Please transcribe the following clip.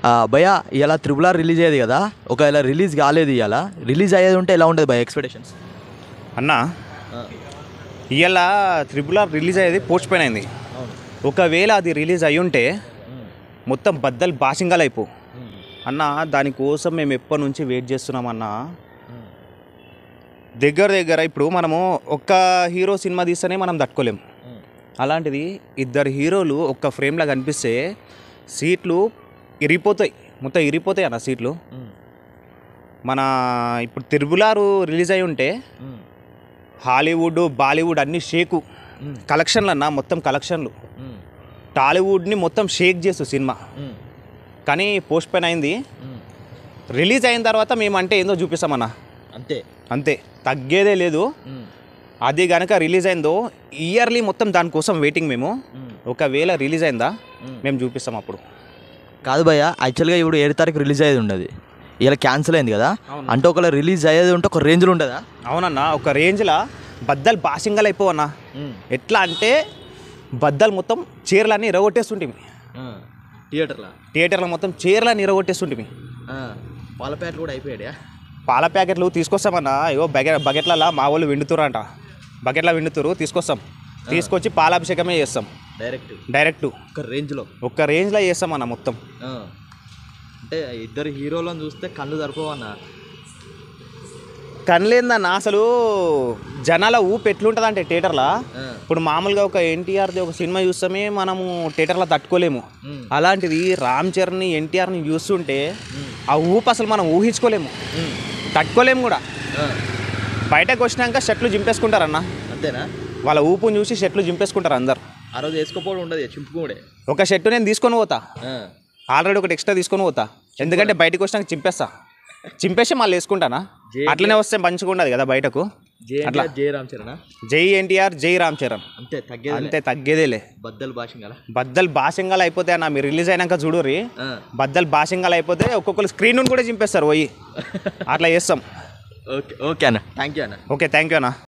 భయ ఇలా triple R release అయ్యేది కదా ఒకవేళ రిలీజ్ కాలేదు ఇవాళ రిలీజ్ అయ్యేది ఉంటే ఎలా ఉంటుంది భయ ఎక్స్పెక్టేషన్స్ అన్న ఇవాళ త్రిబుల్ ఆర్ రిలీజ్ అయ్యేది పోస్ట్ పోయిన్ అయింది ఒకవేళ అది రిలీజ్ అయి ఉంటే మొత్తం బద్దలు బాసింగాలు అయిపో అన్న దానికోసం మేము ఎప్పటి నుంచి వెయిట్ చేస్తున్నామన్నా దగ్గర దగ్గర ఇప్పుడు మనము ఒక్క హీరో సినిమా తీస్తేనే మనం తట్టుకోలేం అలాంటిది ఇద్దరు హీరోలు ఒక్క ఫ్రేమ్లో కనిపిస్తే సీట్లు ఇరిగిపోతాయి మొత్తం ఇరిగిపోతాయి అన్న సీట్లు మన ఇప్పుడు తిరుబులారు రిలీజ్ అయి ఉంటే హాలీవుడ్ బాలీవుడ్ అన్ని షేకు కలెక్షన్లు అన్న మొత్తం కలెక్షన్లు టాలీవుడ్ని మొత్తం షేక్ చేస్తూ సినిమా కానీ పోస్ట్ పోయిన్ అయింది రిలీజ్ అయిన తర్వాత మేము అంటే ఏందో చూపిస్తామన్న అంతే అంతే తగ్గేదే లేదు అది కనుక రిలీజ్ అయిందో ఇయర్లీ మొత్తం దానికోసం వెయిటింగ్ మేము ఒకవేళ రిలీజ్ అయిందా మేము చూపిస్తాం అప్పుడు కాదు భయ్య యాక్చువల్గా ఇప్పుడు ఏడు తారీఖు రిలీజ్ అయ్యేది ఉండదు ఇలా క్యాన్సిల్ అయింది కదా అవును. అంటే ఒకవేళ రిలీజ్ అయ్యేది ఉంటే ఒక రేంజ్లో ఉంటుందా అవునన్నా ఒక రేంజ్లో బద్దలు బాసింగలు అయిపోవన్నా ఎట్లా అంటే బద్దలు మొత్తం చీరలన్నీ ఇరగొట్టేస్తుంటిమి థియేటర్లో థియేటర్లో మొత్తం చీరలన్నీ ఇరగొట్టేస్తుంటిమి పాల ప్యాకెట్లు కూడా అయిపోయాడా పాల ప్యాకెట్లు తీసుకొస్తామన్నా ఇగో బకెట్ బకెట్లలో మా వాళ్ళు విండుతురంట బకెట్లో విండుతురు తీసుకొస్తాం తీసుకొచ్చి పాలాభిషేకమే చేస్తాం డైరెక్ట్ డైరెక్ట్ ఒక రేంజ్లో ఒక్క రేంజ్లో చేస్తామన్న మొత్తం అంటే ఇద్దరు హీరోలను చూస్తే కళ్ళు సరిపోవన్న కనలేదన్న అసలు జనాల ఊపు ఎట్లుంటుందంటే థియేటర్లో ఇప్పుడు మామూలుగా ఒక ఎన్టీఆర్ది ఒక సినిమా చూస్తామే మనము థియేటర్లో తట్టుకోలేము అలాంటిది రామ్ చరణ్ని ఎన్టీఆర్ని చూస్తుంటే ఆ ఊపు అసలు మనం ఊహించుకోలేము తట్టుకోలేము కూడా బయటకు వచ్చినాక షర్ట్లు జింపేసుకుంటారన్న అంతేనా వాళ్ళ ఊపుని చూసి షర్ట్లు జింపేసుకుంటారు అందరు ఆ రోజు వేసుకోపోవడం ఉండదు చింపుకోడే ఒక షర్టు నేను తీసుకొని పోతా ఆల్రెడీ ఒకటి ఎక్స్ట్రా తీసుకొని పోతా ఎందుకంటే బయటకు వచ్చినాక చింపేస్తా చింపేసి మళ్ళీ వేసుకుంటానా అట్లనే వస్తే మంచిగా ఉండదు కదా బయటకు జే అట్లా. జే రామ్ చరణ్ జై ఎన్టీఆర్ జై రామ్ చరణ్ అంతే తగ్గేది అంతే తగ్గేదేలే బద్దలు భాష గల బద్దలు బాసింగాలు అయిపోతే అన్న మీరు రిలీజ్ అయినాక చూడుర్రి బద్దలు బాసింగాలు అయిపోతే ఒక్కొక్కరు స్క్రీన్ కూడా చింపేస్తారు పోయి అట్లా చేస్తాం ఓకే ఓకే అన్న థ్యాంక్ యూ అన్న ఓకే థ్యాంక్ యూ అన్న